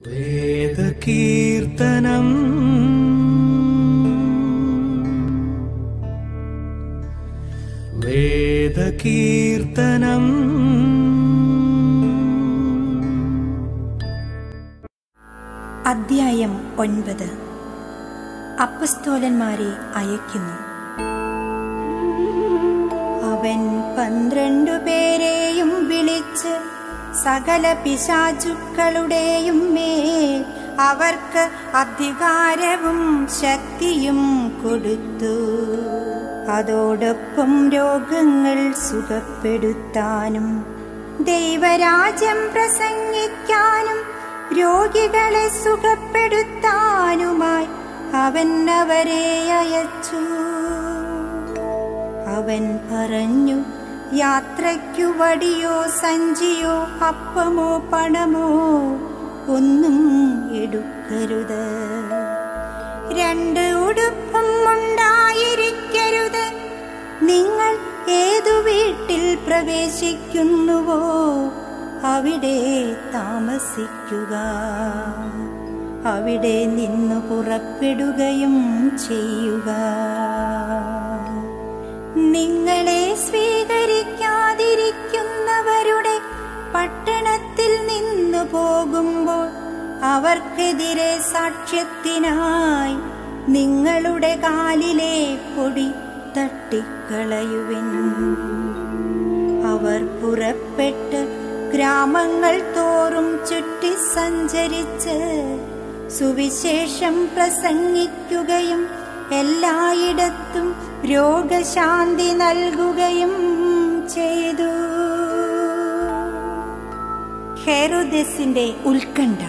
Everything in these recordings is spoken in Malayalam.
വേദകീർത്തനം വേദകീർത്തനം അദ്ധ്യായം ഒൻപത് അപ്പസ്തോലന്മാരെ അയക്കുന്നു അവൻ പന്ത്രണ്ടു പേരെയും വിളിച്ച് സകല പിശാചുക്കളുടെയും മേൽ അവർക്ക് അധികാരവും ശക്തിയും കൊടുത്തു അതോടൊപ്പം രോഗങ്ങൾ സുഖപ്പെടുത്താനും ദൈവരാജ്യം പ്രസംഗിക്കാനും രോഗികളെ സുഖപ്പെടുത്താനുമായി അവൻ അവരെ അയച്ചു അവൻ പറഞ്ഞു യാത്രയ്ക്കു വടിയോ സഞ്ചിയോ അപ്പമോ പണമോ ഒന്നും എടുക്കരുത് രണ്ട് ഉടുപ്പും ഉണ്ടായിരിക്കരുത് നിങ്ങൾ ഏതു വീട്ടിൽ പ്രവേശിക്കുന്നുവോ അവിടെ താമസിക്കുക അവിടെ നിന്നു പുറപ്പെടുകയും ചെയ്യുക നിങ്ങളെ സ്വീകരിക്കാതിരിക്കുന്നവരുടെ പട്ടണത്തിൽ നിന്നു പോകുമ്പോൾ അവർക്കെതിരെ സാക്ഷ്യത്തിനായി നിങ്ങളുടെ കാലിലെ പൊടി തട്ടിക്കളയുവിൻ അവർ പുറപ്പെട്ട് ഗ്രാമങ്ങൾ തോറും ചുറ്റി സഞ്ചരിച്ച് സുവിശേഷം പ്രസംഗിക്കുകയും എല്ലായിടത്തും രോഗശാന്തി നൽകുകയും ചെയ്തു ഹെറുദസിന്റെ ഉത്കണ്ഠ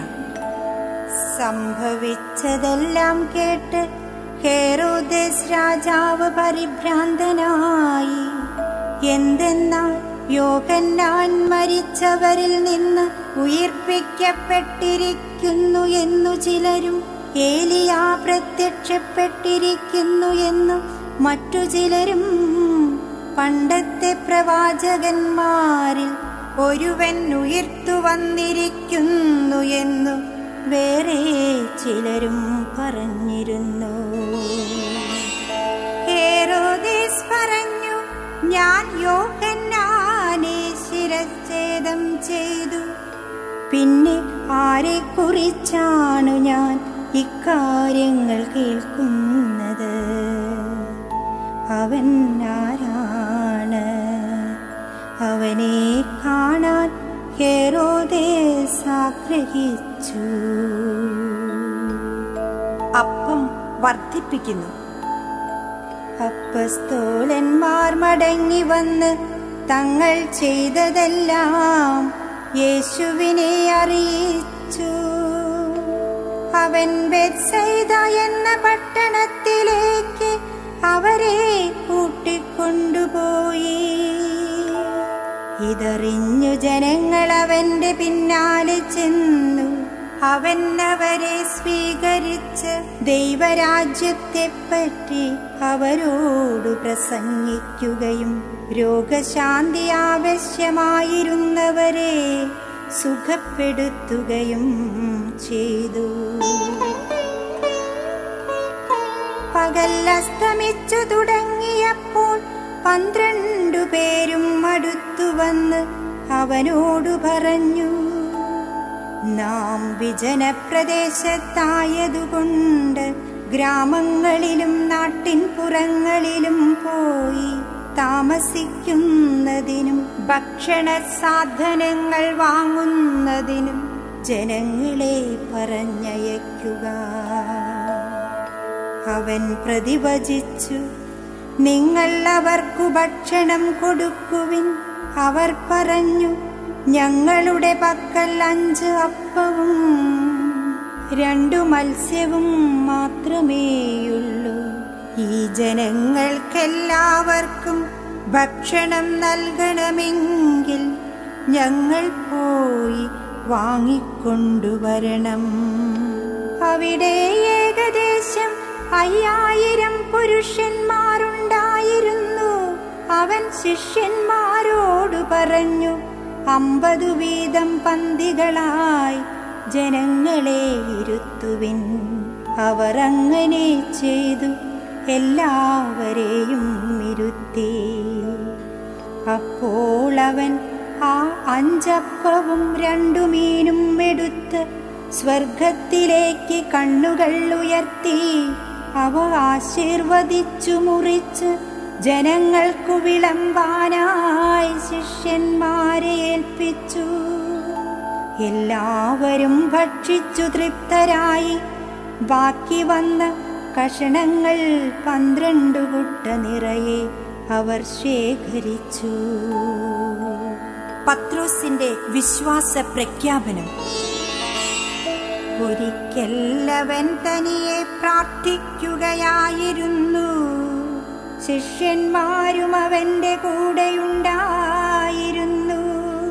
സംഭവിച്ചതെല്ലാം കേട്ട് ഹെറോദസ് രാജാവ് പരിഭ്രാന്തനായി എന്തെന്നാൽ യോഹന്നാൻ മരിച്ചവരിൽ നിന്ന് ഉയിർപ്പിക്കപ്പെട്ടിരിക്കുന്നു എന്നു ചിലരും ഏലിയ പ്രത്യക്ഷപ്പെട്ടിരിക്കുന്നു എന്നു മറ്റു ചിലരും പണ്ടത്തെ പ്രവാചകന്മാരിൽ ഒരുവൻ ഉയർത്തു വന്നിരിക്കുന്നു എന്നു വേറെ ചിലരും പറഞ്ഞിരുന്നു ഹേറോദേസ് പറഞ്ഞു ഞാൻ യോഹന്നാനെ ശിരച്ഛേദം ചെയ്തു പിന്നെ ആരെക്കുറിച്ചാണു ഞാൻ ഇക്കാര്യങ്ങൾ കേൾക്കുന്നത് അവൻ ആരാണ് അവനെ കാണാൻ ഹെറോദേസ് ആഗ്രഹിച്ചു അപ്പം വർദ്ധിപ്പിക്കുന്നു അപ്പസ്തോലന്മാർ മടങ്ങി വന്ന് തങ്ങൾ ചെയ്തതെല്ലാം യേശുവിനെ അറിയിച്ചു അവൻ ബെത്സൈദ എന്ന പട്ടണത്തിലേക്ക് അവരെ കൂട്ടിക്കൊണ്ടുപോയി ഇതറിഞ്ഞു ജനങ്ങൾ അവന്റെ പിന്നാലെ ചെന്നു അവൻ അവരെ സ്വീകരിച്ച് ദൈവരാജ്യത്തെപ്പറ്റി അവരോട് പ്രസംഗിക്കുകയും രോഗശാന്തി ആവശ്യമായിരുന്നവരെ സുഖപ്പെടുത്തുകയും ചെയ്തു പകൽ അസ്തമിച്ചു തുടങ്ങിയപ്പോൾ പന്ത്രണ്ടു പേരും അടുത്തു വന്ന് അവനോടു പറഞ്ഞു നാം വിജനപ്രദേശത്തായതുകൊണ്ട് ഗ്രാമങ്ങളിലും നാട്ടിൻ പുറങ്ങളിലും പോയി താമസിക്കുന്നതിനും ഭക്ഷണ സാധനങ്ങൾ വാങ്ങുന്നതിനും ജനങ്ങളെ പറഞ്ഞയക്കുക അവൻ പ്രതിവചിച്ചു നിങ്ങൾ അവർക്കു ഭക്ഷണം കൊടുക്കുവിൻ അവർ പറഞ്ഞു ഞങ്ങളുടെ പക്കൽ അഞ്ച് അപ്പവും രണ്ടു മത്സ്യവും മാത്രമേയുള്ളൂ ഈ ജനങ്ങൾക്കെല്ലാവർക്കും ഭക്ഷണം നൽകണമെങ്കിൽ ഞങ്ങൾ പോയി വാങ്ങിക്കൊണ്ടുവരണം അവിടെ ഏകദേശം അയ്യായിരം പുരുഷന്മാരുണ്ടായിരുന്നു അവൻ ശിഷ്യന്മാരോട് പറഞ്ഞു അമ്പതു വീതം പന്തികളായി ജനങ്ങളെ ഇരുത്തുവിൻ അവർ അങ്ങനെ ചെയ്തു എല്ലാവരെയും ഇരുത്തി അപ്പോൾ അവൻ ആ അഞ്ചപ്പവും രണ്ടു മീനും എടുത്ത് സ്വർഗത്തിലേക്ക് കണ്ണുകൾ ഉയർത്തി അവ ആശീർവദിച്ചു മുറിച്ച് ജനങ്ങൾക്കു വിളമ്പാനായി ശിഷ്യന്മാരെ ഏൽപ്പിച്ചു എല്ലാവരും ഭക്ഷിച്ചു തൃപ്തരായി ബാക്കി വന്ന കഷണങ്ങൾ പന്ത്രണ്ട് കുട്ട നിറയെ അവർ ശേഖരിച്ചു പത്രോസിന്റെ വിശ്വാസ പ്രഖ്യാപനം ഒരിക്കലവൻ തനിയെ പ്രാർത്ഥിക്കുകയായിരുന്നു ശിഷ്യന്മാരും അവന്റെ കൂടെയുണ്ടായിരുന്നു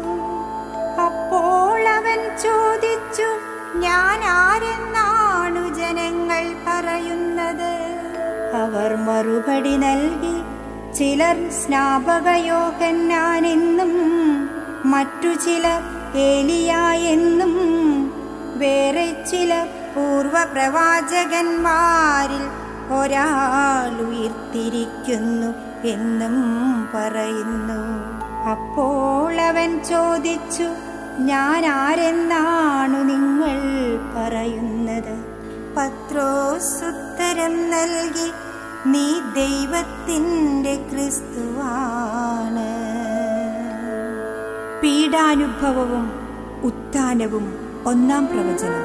അപ്പോൾ അവൻ ചോദിച്ചു ഞാൻ ആരെന്നാണു ജനങ്ങൾ പറയുന്നത് അവർ മറുപടി നൽകി ചിലർ സ്നാപകയോഹന്നാനെന്നും മറ്റു ചിലർ ഏലിയ എന്നും വേറെ ചിലർ പൂർവപ്രവാചകന്മാരിൽ ഒരാൾ ഉയർത്തിരിക്കുന്നു എന്നും പറയുന്നു അപ്പോൾ അവൻ ചോദിച്ചു ഞാൻ ആരെന്നാണു നിങ്ങൾ പറയുന്നത് പത്രോസ് ഉത്തരം നൽകി നീ ദൈവത്തിൻ്റെ ക്രിസ്തുവാണ് പീഡാനുഭവവും ഉത്ഥാനവും ഒന്നാം പ്രവചനം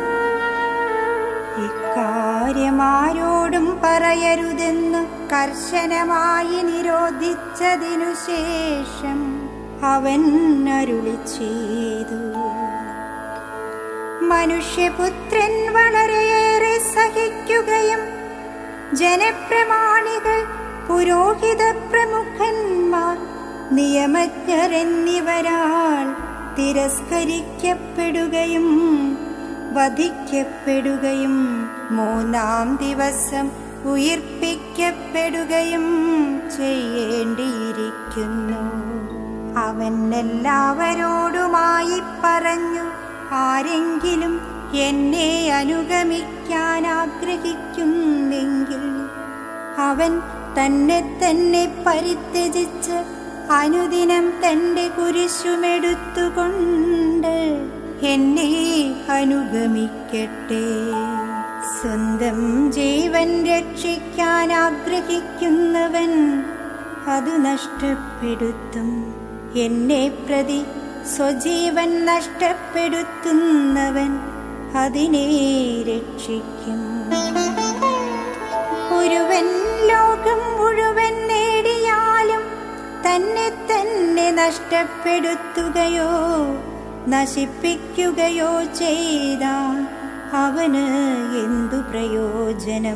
ഇക്കാര്യം ആരോടും പറയരുതെന്ന് കർശനമായി നിരോധിച്ചതിനു ശേഷം അവൻ അരുളി ചെയ്തു മനുഷ്യപുത്രൻ വളരെയേറെ സഹിക്കുകയും ജനപ്രമാണികൾ പുരോഹിത പ്രമുഖന്മാർ നിയമജ്ഞർ എന്നിവരാൽ തിരസ്കരിക്കപ്പെടുകയും വധിക്കപ്പെടുകയും മൂന്നാം ദിവസം ഉയിർപ്പിക്കപ്പെടുകയും ചെയ്യേണ്ടിയിരിക്കുന്നു അവൻ എല്ലാവരോടുമായി പറഞ്ഞു ആരെങ്കിലും എന്നെ അനുഗമിക്കാൻ ആഗ്രഹിക്കുന്നെങ്കിൽ അവൻ തന്നെ തന്നെ പരിത്യജിച്ച് അനുദിനം തന്റെ കുരിശുമെടുത്തുകൊണ്ട് എന്നെ അനുഗമിക്കട്ടെ സ്വന്തം ജീവൻ രക്ഷിക്കാൻ ആഗ്രഹിക്കുന്നവൻ അത് നഷ്ടപ്പെടുത്തും എന്നെ പ്രതി സ്വജീവൻ നഷ്ടപ്പെടുത്തുന്നവൻ അതിനെ രക്ഷിക്കും ഒരുവൻ ലോകം മുഴുവൻ നേടിയാലും തന്നെ തന്നെ നഷ്ടപ്പെടുത്തുകയോ നശിപ്പിക്കുകയോ ചെയ്താൽ അവന് എന്തു പ്രയോജനം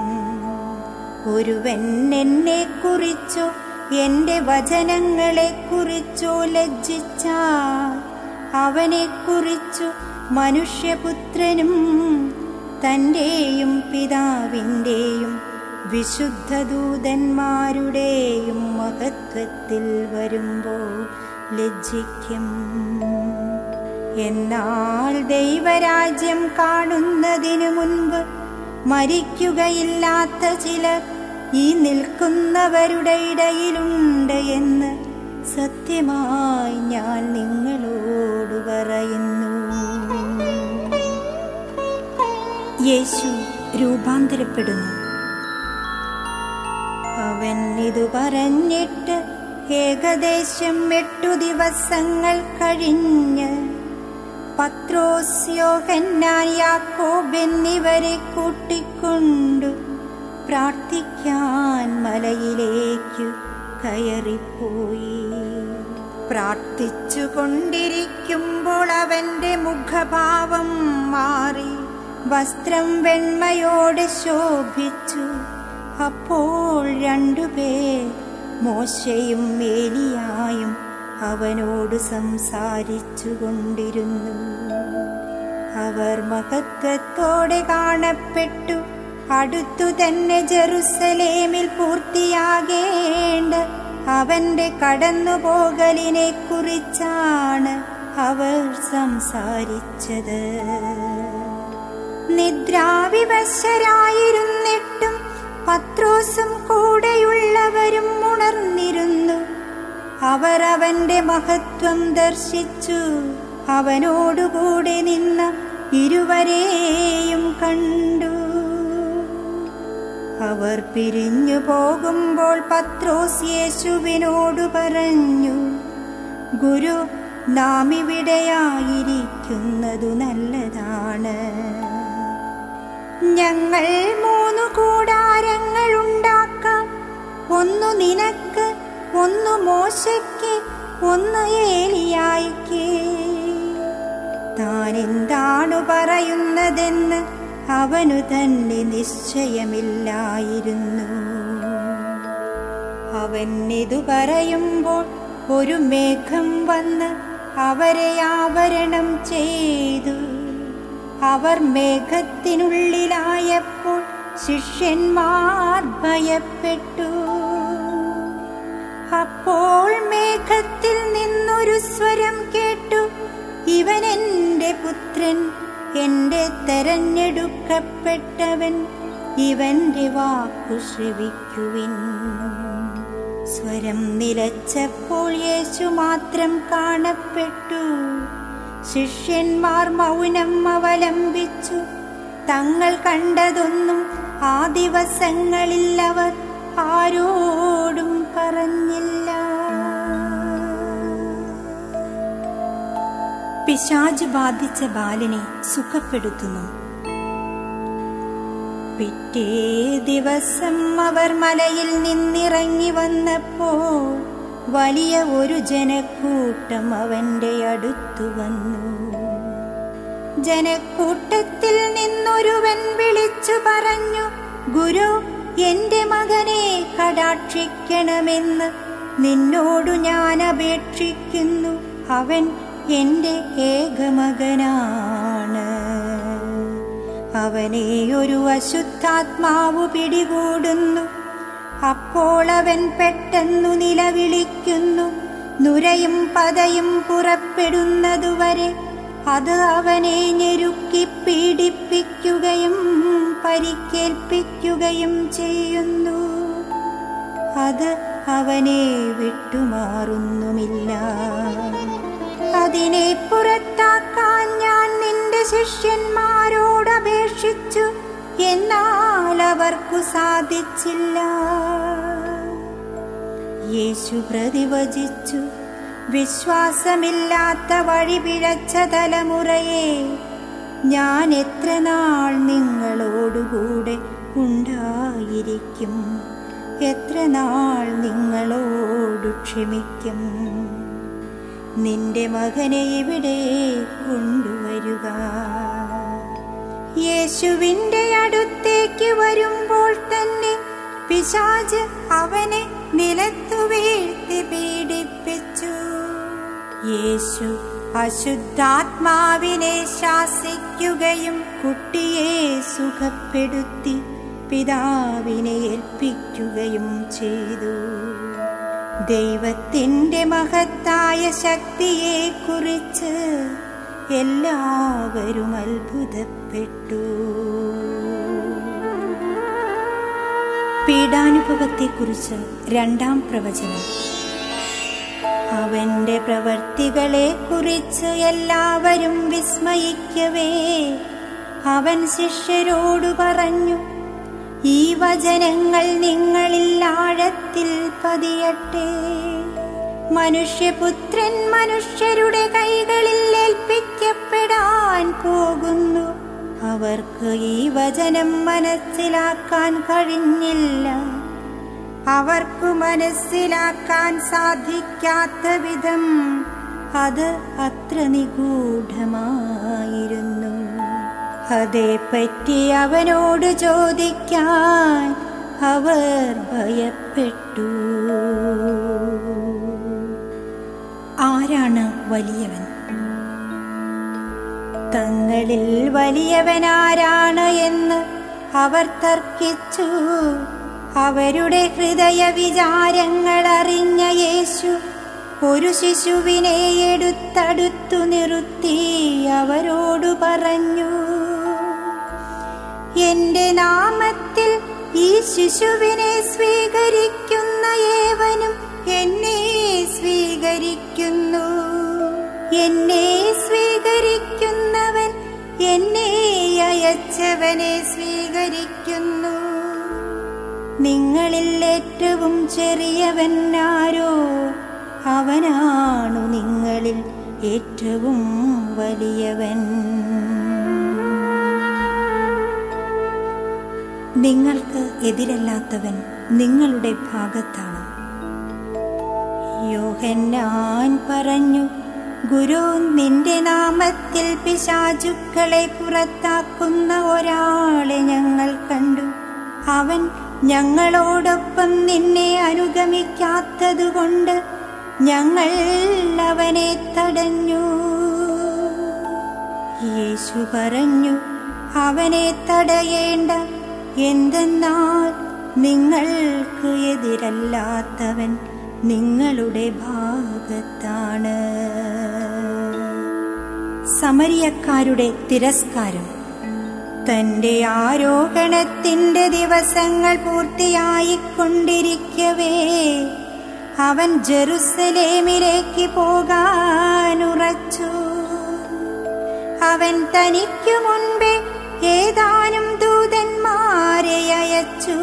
ഒരുവൻ എന്നെ കുറിച്ചോ എന്റെ വചനങ്ങളെ കുറിച്ചോ ലജ്ജിച്ചാൽ അവനെ കുറിച്ചു മനുഷ്യപുത്രനും തന്റെയും പിതാവിൻ്റെയും വിശുദ്ധ ദൂതന്മാരുടെയും മഹത്വത്തിൽ വരുമ്പോൾ ലജ്ജിക്കും എന്നാൽ ദൈവരാജ്യം കാണുന്നതിനു മുൻപ് മരിക്കുകയില്ലാത്ത ചിലർ ഈ നിൽക്കുന്നവരുടെ ഇടയിലുണ്ട് എന്ന് സത്യമായി ഞാൻ നിങ്ങളോട് പറയുന്നു യേശു രൂപാന്തരപ്പെടുന്നു അവൻ ഇത് പറഞ്ഞിട്ട് ഏകദേശം എട്ടു ദിവസങ്ങൾ കഴിഞ്ഞ് പത്രോസ് യോഹന്നാൻ യാക്കോബ് എന്നിവരെ കൂട്ടിക്കൊണ്ടു പ്രാർത്ഥിക്കാൻ മലയിലേക്കു കയറിപ്പോയി പ്രാർത്ഥിച്ചു കൊണ്ടിരിക്കുമ്പോൾ അവന്റെ മുഖഭാവം മാറി വസ്ത്രം വെണ്മയോടെ ശോഭിച്ചു അപ്പോൾ രണ്ടുപേർ മോശയും ഏലിയായും അവനോട് സംസാരിച്ചു കൊണ്ടിരുന്നു അവർ മഹത്വത്തോടെ കാണപ്പെട്ടു അടുത്തു തന്നെ ജെറുസലേമിൽ പൂർത്തിയാകേണ്ട അവന്റെ കടന്നുപോകലിനെ കുറിച്ചാണ് അവർ സംസാരിച്ചത് നിദ്രാവിവശരായിരുന്നിട്ടും പത്രോസും കൂടെയുള്ളവരും ഉണർന്നിരുന്നു അവർ അവന്റെ മഹത്വം ദർശിച്ചു അവനോടുകൂടെ നിന്ന ഇരുവരെയും കണ്ടു അവർ പിരിഞ്ഞു പോകുമ്പോൾ പത്രോസ് യേശുവിനോട് പറഞ്ഞു ഗുരു നാം ഇവിടെയായിരിക്കുന്നതു നല്ലതാണ് ഞങ്ങൾ മൂന്നു കൂടാരങ്ങൾ ഉണ്ടാക്കാം ഒന്നു നിനക്ക് ഒന്ന് മോശയ്ക്ക് ഒന്ന് ഏലിയായിക്ക് താൻ എന്താണ് പറയുന്നതെന്ന് അവനു തന്നെ നിശ്ചയമില്ലായിരുന്നു അവൻ ഇതു പറയുമ്പോൾ ഒരു മേഘം വന്ന് അവരെ ആവരണം ചെയ്തു അവർ മേഘത്തിനുള്ളിലായപ്പോൾ ശിഷ്യന്മാർ ഭയപ്പെട്ടു അപ്പോൾ മേഘത്തിൽ നിന്നൊരു സ്വരം കേട്ടു ഇവൻ എന്റെ പുത്രൻ എന്റെ തെരഞ്ഞെടുക്കപ്പെട്ടവൻ ഇവന്റെ വാക്കു ശ്രവിക്കുവിൻ സ്വരം നിലച്ചപ്പോൾ യേശു മാത്രം കാണപ്പെട്ടു ശിഷ്യന്മാർ മൗനം അവലംബിച്ചു തങ്ങൾ കണ്ടതൊന്നും ആ ദിവസങ്ങളിൽ അവർ ആരോടും പറഞ്ഞില്ല പിശാജ് ബാധിച്ച ബാലനെ സുഖപ്പെടുത്തുന്നു പിറ്റേ ദിവസം അവർ മലയിൽ നിന്നിറങ്ങി വന്നപ്പോൾ വലിയ ഒരു ജനക്കൂട്ടം അവന്റെ അടുത്തു വന്നു ജനക്കൂട്ടത്തിൽ നിന്നൊരുവൻ വിളിച്ചു പറഞ്ഞു ഗുരു എന്റെ മകനെ കടാക്ഷിക്കണമെന്ന് നിന്നോടു ഞാൻ അപേക്ഷിക്കുന്നു അവൻ എന്റെ ഏകമകനാണ് അവനെ ഒരു അശുദ്ധാത്മാവു പിടികൂടുന്നു അപ്പോൾ അവൻ പെട്ടെന്നു നിലവിളിക്കുന്നു നുരയും പതയും പുറപ്പെടുന്നതുവരെ അത് അവനെ ഞെരുക്കി പീഡിപ്പിക്കുകയും പരിക്കേൽപ്പിക്കുകയും ചെയ്യുന്നു അത് അവനെ വിട്ടുമാറുന്നുമില്ല അതിനെ പുറത്താക്കാൻ ഞാൻ നിന്റെ ശിഷ്യന്മാരോട് അപേക്ഷിച്ചു എന്നാൽ അവർക്കു സാധിച്ചില്ല യേശു പ്രതിവചിച്ചു വിശ്വാസമില്ലാത്ത വഴി പിഴച്ച തലമുറയെ ഞാൻ എത്ര നാൾ നിങ്ങളോടുകൂടെ ഉണ്ടായിരിക്കും എത്ര നാൾ നിങ്ങളോടു ക്ഷമിക്കും നിന്റെ മകനെ ഇവിടെ കൊണ്ടുവരുക യേശുവിന്റെ അടുത്തേക്ക് വരുമ്പോൾ തന്നെ പിശാജ് അവനെ നിലത്തു വീഴ്ത്തി പീഡിപ്പിച്ചു യേശു അശുദ്ധാത്മാവിനെ ശാസിക്കുകയും കുട്ടിയെ സുഖപ്പെടുത്തി പിതാവിനെ ഏൽപ്പിക്കുകയും ചെയ്തു ദൈവത്തിൻ്റെ മഹത്തായ ശക്തിയെ കുറിച്ച് എല്ലാവരും അത്ഭുതപ്പെട്ടു പീഡാനുഭവത്തെക്കുറിച്ച് രണ്ടാം പ്രവചനം അവന്റെ പ്രവർത്തികളെ കുറിച്ച് എല്ലാവരും വിസ്മയിക്കവേ അവൻ ശിഷ്യരോട് പറഞ്ഞു ഈ വചനങ്ങൾ നിങ്ങളിൽ ആഴത്തിൽ പതിയട്ടെ മനുഷ്യപുത്രൻ മനുഷ്യരുടെ കൈകളിൽ ഏൽപ്പിക്കപ്പെടാൻ പോകുന്നു അവർക്ക് ഈ വചനം മനസ്സിലാക്കാൻ കഴിഞ്ഞില്ല അവർക്കു മനസ്സിലാക്കാൻ സാധിക്കാത്ത വിധം അത് അത്ര നിഗൂഢമായിരുന്നു അതേപ്പറ്റി അവനോട് ചോദിക്കാൻ അവർ ഭയപ്പെട്ടു ആരാണ് വലിയവൻ തങ്ങളിൽ വലിയവനാരാണ് എന്ന് അവർ തർക്കിച്ചു അവരുടെ ഹൃദയ വിചാരങ്ങൾ അറിഞ്ഞ യേശു ഒരു ശിശുവിനെ എടുത്തടുത്തു നിർത്തി അവരോടു പറഞ്ഞു എന്റെ നാമത്തിൽ ഈ ശിശുവിനെ സ്വീകരിക്കുന്ന ഏവനും എന്നെ സ്വീകരിക്കുന്നു എന്നെ സ്വീകരിക്കുന്നവൻ എന്നെ അയച്ചവനെ സ്വീകരിക്കുന്നു നിങ്ങളിൽ ഏറ്റവും ചെറിയവൻ ആരോ അവനാണു നിങ്ങളിൽ ഏറ്റവും വലിയവൻ നിങ്ങൾക്ക് എതിരല്ലാത്തവൻ നിങ്ങളുടെ ഭാഗത്താണ് യോഹന്നാൻ പറഞ്ഞു ഗുരു നിന്റെ നാമത്തിൽ പിശാചുക്കളെ പുറത്താക്കുന്ന ഒരാളെ ഞങ്ങൾ കണ്ടു അവൻ ഞങ്ങളോടൊപ്പം നിന്നെ അനുഗമിക്കാത്തതുകൊണ്ട് ഞങ്ങൾ അവനെ തടഞ്ഞു യേശു പറഞ്ഞു അവനെ തടയേണ്ട എന്തെന്നാൽ നിങ്ങൾക്ക് എതിരല്ലാത്തവൻ നിങ്ങളുടെ ഭാഗത്താണ് സമരിയക്കാരുടെ തിരസ്കാരം തന്റെ ആരോഹണത്തിന്റെ ദിവസങ്ങൾ പൂർത്തിയായിക്കൊണ്ടിരിക്കവേ അവൻ ജെറുസലേമിലേക്ക് പോകാനുറച്ചു അവൻ തനിക്കു മുൻപേ ഏതാനും ദൂതന്മാരെ അയച്ചു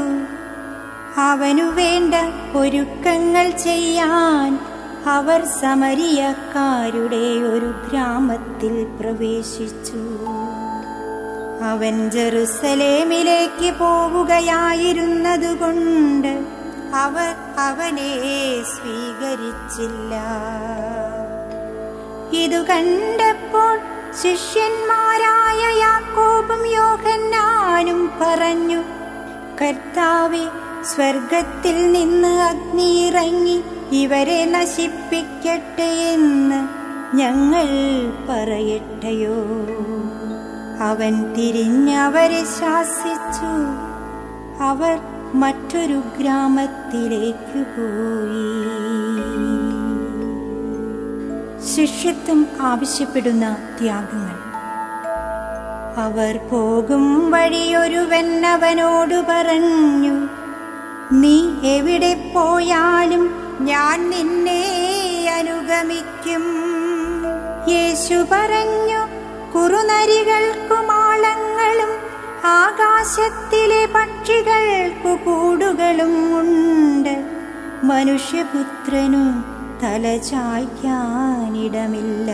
അവനു വേണ്ട ഒരുക്കങ്ങൾ ചെയ്യാൻ അവർ സമരിയക്കാരുടെ ഒരു ഗ്രാമത്തിൽ പ്രവേശിച്ചു അവൻ ജെറുസലേമിലേക്ക് പോവുകയായിരുന്നതുകൊണ്ട് അവർ അവനെ സ്വീകരിച്ചില്ല ഇതു കണ്ടപ്പോൾ ശിഷ്യന്മാരായ യാക്കോബും യോഹന്നാനും പറഞ്ഞു കർത്താവെ സ്വർഗത്തിൽ നിന്ന് അഗ്നി ഇറങ്ങി ഇവരെ നശിപ്പിക്കട്ടെ എന്ന് ഞങ്ങൾ പറയട്ടെയോ അവൻ തിരിഞ്ഞവരെ ശാസിച്ചു അവർ മറ്റൊരു ഗ്രാമത്തിലേക്ക് പോയി ശിഷ്യത്വം ആവശ്യപ്പെടുന്ന ത്യാഗങ്ങൾ അവർ പോകും വഴിയൊരുവൻ അവനോട് പറഞ്ഞു നീ എവിടെ പോയാലും ഞാൻ നിന്നെ അനുഗമിക്കും യേശു പറഞ്ഞു കുറുനരികൾക്കും ആളങ്ങളും ആകാശത്തിലെ പക്ഷികൾക്കു കൂടുകളും ഉണ്ട് മനുഷ്യപുത്രനു തല ചായ്ക്കാനിടമില്ല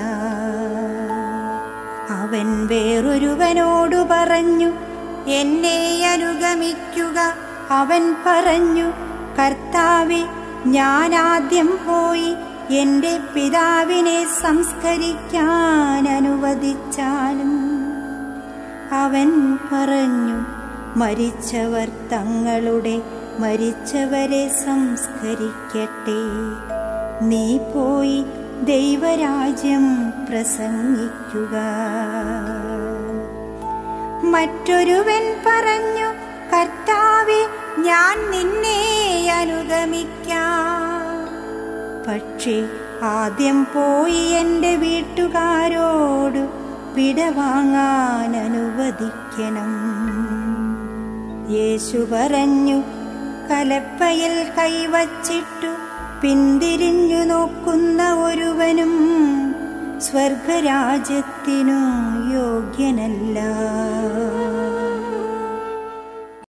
അവൻ വേറൊരുവനോടു പറഞ്ഞു എന്നെ അനുഗമിക്കുക അവൻ പറഞ്ഞു കർത്താവെ ഞാൻ ആദ്യം പോയി എന്റെ പിതാവിനെ സംസ്കരിക്കാൻ അനുവദിച്ചാലും അവൻ പറഞ്ഞു മരിച്ചവർ തങ്ങളുടെ മരിച്ചവരെ സംസ്കരിക്കട്ടെ നീ പോയി ദൈവരാജ്യം പ്രസംഗിക്കുക മറ്റൊരുവൻ പറഞ്ഞു കർത്താവെ ഞാൻ നിന്നെ അനുഗമിക്കാം പക്ഷേ ആദ്യം പോയി എൻ്റെ വീട്ടുകാരോട് വിടവാങ്ങാൻ അനുവദിക്കണം യേശു പറഞ്ഞു കലപ്പയിൽ കൈവച്ചിട്ടു പിന്തിരിഞ്ഞു നോക്കുന്ന ഒരുവനും സ്വർഗരാജ്യത്തിനു യോഗ്യനല്ല